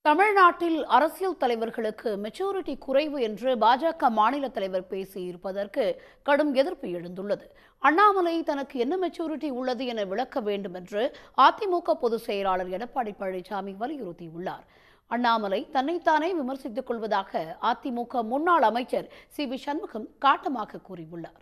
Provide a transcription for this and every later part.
தமிழ்நாட்டில் அரசியல் தலைவர்களுக்கு மெச்சூரிட்டி குறைவு என்று பாஜக மாநில தலைவர் பேசியிருப்பதற்கு கடும் எதிர்ப்பு எழுந்துள்ளது அண்ணாமலை தனக்கு என்ன மெச்சூரிட்டி உள்ளது என விளக்க வேண்டும் என்று அதிமுக பொதுச் செயலாளர் எடப்பாடி பழனிசாமி வலியுறுத்தியுள்ளார் அண்ணாமலை தன்னைத்தானே விமர்சித்துக் கொள்வதாக அதிமுக முன்னாள் அமைச்சர் சி வி சண்முகம் காட்டமாக கூறியுள்ளார்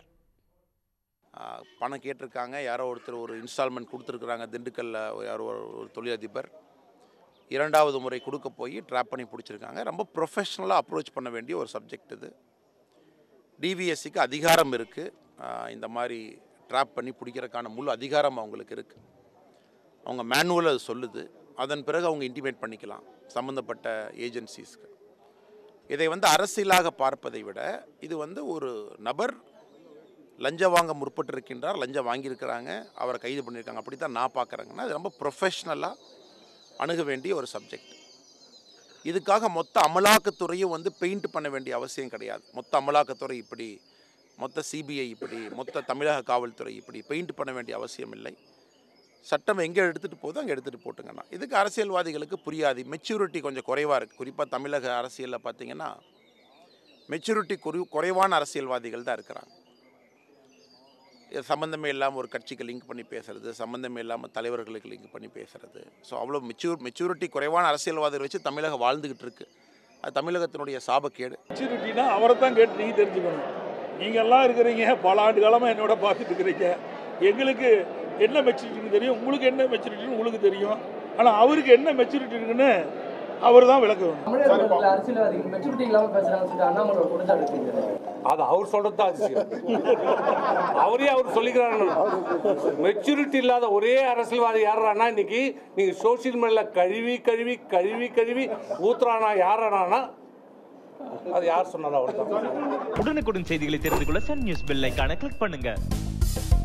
ஆஹ் பணம் கேட்டிருக்காங்க யாரோ ஒருத்தர் ஒரு இன்ஸ்டால்மெண்ட் கொடுத்துருக்குறாங்க திண்டுக்கல்ல யாரோ ஒரு- ஒரு தொழிலதிபர் இரண்டாவது முறை கொடுக்க போய் ட்ராப் பண்ணி பிடிச்சிருக்காங்க ரொம்ப ப்ரொஃபஷ்னலாக அப்ரோச் பண்ண வேண்டிய ஒரு சப்ஜெக்ட் இது டிவிஎஸ்சிக்கு அதிகாரம் இருக்குது இந்த மாதிரி ட்ராப் பண்ணி பிடிக்கிறதுக்கான முழு அதிகாரம் அவங்களுக்கு இருக்குது அவங்க மேனுவல் அது சொல்லுது அதன் பிறகு அவங்க இன்டிமேட் பண்ணிக்கலாம் சம்மந்தப்பட்ட ஏஜென்சிஸ்க்கு இதை வந்து அரசியலாக பார்ப்பதை விட இது வந்து ஒரு நபர் லஞ்சம் வாங்க முற்பட்டிருக்கின்றார் லஞ்சம் வாங்கியிருக்கிறாங்க அவரை கைது பண்ணியிருக்காங்க அப்படி தான் நான் பார்க்குறேங்கன்னா அது ரொம்ப ப்ரொஃபஷ்னலாக அணுக வேண்டிய ஒரு சப்ஜெக்ட் இதுக்காக மொத்த அமலாக்கத்துறையும் வந்து பெயிண்ட் பண்ண வேண்டிய அவசியம் கிடையாது மொத்த அமலாக்கத்துறை இப்படி மொத்த சிபிஐ இப்படி மொத்த தமிழக காவல்துறை இப்படி பெயிண்ட் பண்ண வேண்டிய அவசியம் இல்லை சட்டம் எங்கே எடுத்துகிட்டு போதோ அங்கே எடுத்துகிட்டு போட்டுங்கண்ணா இதுக்கு அரசியல்வாதிகளுக்கு புரியாது மெச்சூரிட்டி கொஞ்சம் குறைவாக இருக்குது குறிப்பாக தமிழக அரசியலில் பார்த்தீங்கன்னா மெச்சூரிட்டி குறை குறைவான அரசியல்வாதிகள் தான் இருக்கிறாங்க இது சம்மந்தமே இல்லாமல் ஒரு கட்சிக்கு லிங்க் பண்ணி பேசுறது சம்மந்தமே இல்லாமல் தலைவர்களுக்கு லிங்க் பண்ணி பேசுறது ஸோ அவ்வளோ மெச்சூர் மெச்சூரிட்டி குறைவான அரசியல்வாதிகள் வச்சு தமிழகம் வாழ்ந்துக்கிட்டு இருக்கு அது தமிழகத்தினுடைய சாபக்கேடு மெச்சூரிட்டினா அவரை தான் கேட்டு நீங்கள் தெரிஞ்சுக்கணும் நீங்கள்லாம் இருக்கிறீங்க பல ஆண்டு காலமாக என்னோட பார்த்துட்டு இருக்கிறீங்க எங்களுக்கு என்ன மெச்சூரிட்டின்னு தெரியும் உங்களுக்கு என்ன மெச்சூரிட்டின்னு உங்களுக்கு தெரியும் ஆனால் அவருக்கு என்ன மெச்சூரிட்டி இருக்குன்னு அவர் தான் விளக்க வேணும் தமிழகத்தில் அரசியல்வாதிகள் மெச்சூரிட்டி இல்லாம பேசுறாங்கன்னு சொல்லிட்டு அண்ணாமலை ஒரு குற்றச்சாட்டு வச்சிருக்காரு. அது அவர் சொல்றது தான் அதிசயம் அவரே அவர் சொல்லிக்கிறாரு மெச்சூரிட்டி இல்லாத ஒரே அரசியல்வாதி யாரானா இன்னைக்கு நீங்க சோசியல் மீடியால கழுவி கழுவி கழுவி கழுவி ஊத்துறானா யாரானா அது யார் சொன்னாலும் அவர் தான் உடனுக்குடன் செய்திகளை தெரிந்து கொள்ள சன் நியூஸ் பெல் ஐகானை கிளிக் பண்ணுங்க